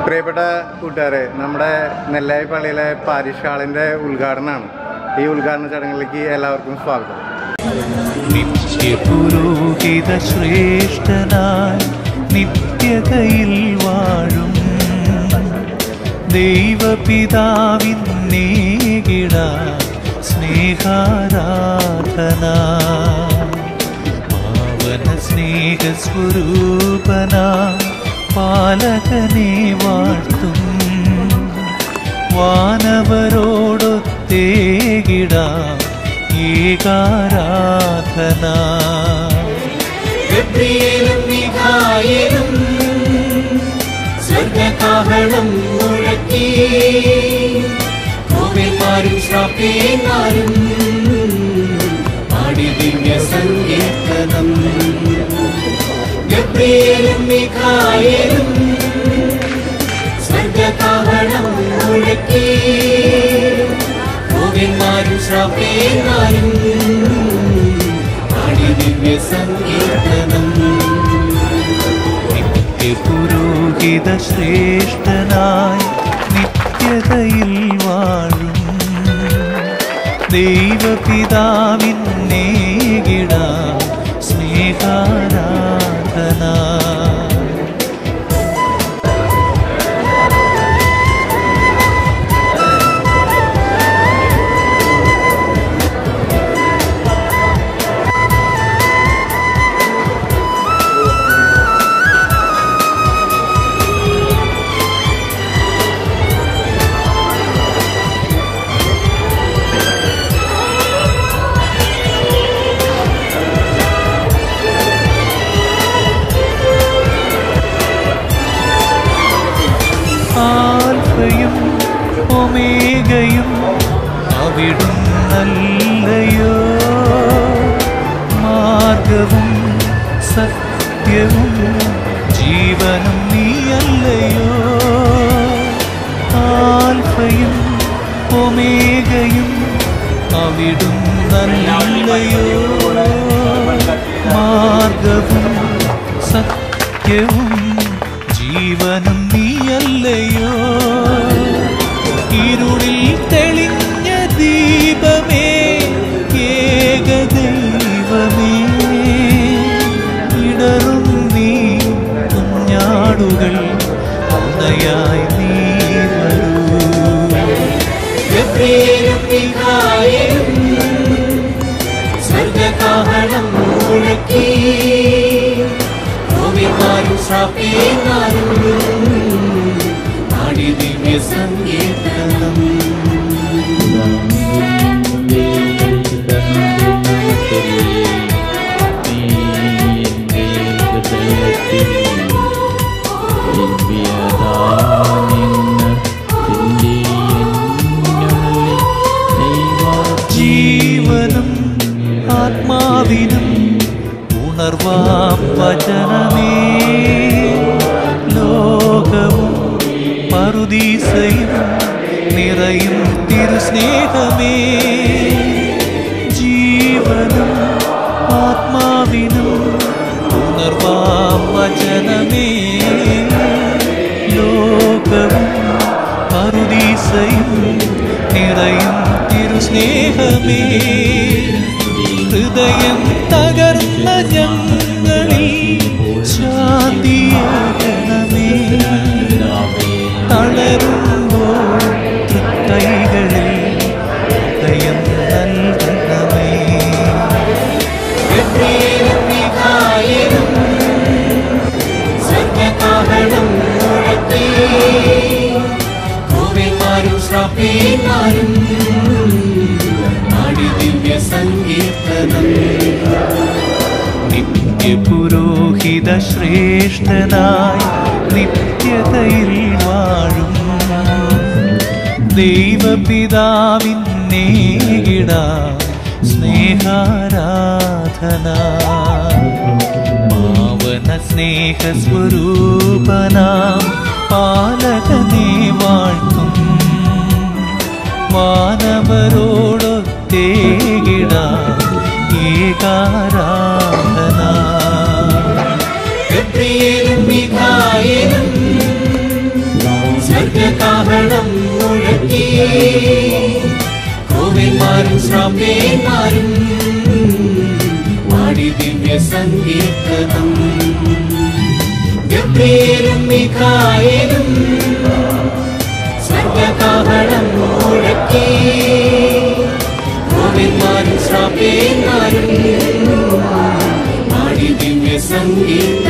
പ്രിയപ്പെട്ട കൂട്ടുകാരെ നമ്മുടെ നെല്ലായി പള്ളിയിലെ പാരിഷ് ഹാളിൻ്റെ ഉദ്ഘാടനമാണ് ഈ ഉദ്ഘാടന ചടങ്ങിലേക്ക് എല്ലാവർക്കും സ്വാഗതം നിത്യപുരോഹിത ശ്രേഷ്ഠനായി നിത്യതയിൽ വാഴും ദൈവപിതാവിന്നേകിട സ്നേഹാരാധന പാവന സ്നേഹസ്വരൂപന പാലകനെ വാഴ്ത്തും വാനവരോടൊത്തേകിട ഏകാരാധന ഗബ്രിയേലും മിഖായേലും സ്വർഗകാഹളം മുഴക്കി കോവിൽമാരും ശ്രാപ്പേന്മാരും പാടി ദിവ്യ സങ്കീർത്തനം ഗബ്രിയേലും മിഖായേലും സ്വർഗകാഹളം മുഴക്കി കോവിൽമാരും ശ്രാപ്പേന്മാരും പാടി ദിവ്യ സങ്കീർത്തനം നിത്യപുരോഹിത ശ്രേഷ്ഠനായി നിത്യതയിൽ വാഴും ദൈവപിതാവിന്നേകിട സ്നേഹാരാധന ആൽഫയും ഒമേഗയും അവിടും നല്ലയോ മാർഗവും സത്യവും ജീവനും നീയല്ലയോ ആൽഫയും ഒമേഗയും അവിടും നല്ലയോ മാർഗവും സത്യവും ജീവനും നീയല്ലയോ ഇരുളിൽ തെളിഞ്ഞ ദീപമേ ഏകദൈവമേ ഇടറും നീ കുഞ്ഞാടുകൾ അന്നയായി നീ വരൂ ഗബ്രിയേലും മിഖായേലും സ്വർഗകാഹളം മുഴക്കി കോവിൽമാരും ശ്രാപ്പേന്മാരും പാടി ദിവ്യ സങ്കീർത്തനം ജീവനും ആത്മാവിനും ഉണർവാം വചനമേ ലോകവും പറുദീസയും നിറയും തിരുസ്നേഹമേ ജീവനും ആത്മാവിനും ഉണർവാം വചനമേ ലോകവും പറുദീസയും നിറയും തിരുസ്നേഹമേ ഹൃദയം തകർന്ന ഞങ്ങളിൽ ശാന്തിയാകണമേ തളരുമ്പോൾ തൃക്കൈകളിൽ ഹൃദയം നൽകണമേ ഗബ്രിയേലും മിഖായേലും സ്വർഗകാഹളം മുഴക്കി കോവിൽമാരും ശ്രാപ്പേന്മാരും പാടി ദിവ്യ സങ്കീർത്തനം നിത്യപുരോഹിത ശ്രേഷ്ഠനായി നിത്യതയിൽ വാഴും ദൈവപിതാവിന്നേകിട സ്നേഹാരാധന പാവന സ്നേഹസ്വരൂപനാം പാലകനെ വാഴ്ത്തും വാനവരോടൊത്തേകിട ഏകാരാധന ഗബ്രിയേലും മിഖായേലും ദൂതന്മാരും ശ്രാപ്പേന്മാരും പാടി ദിവ്യ സങ്കീർത്തനം ഗബ്രിയേലും മിഖായേലും സ്വർഗകാഹളം മുഴക്കി ദൂതന്മാരും ശ്രാപ്പേന്മാരും പാടി ദിവ്യ സങ്കീർത്തനം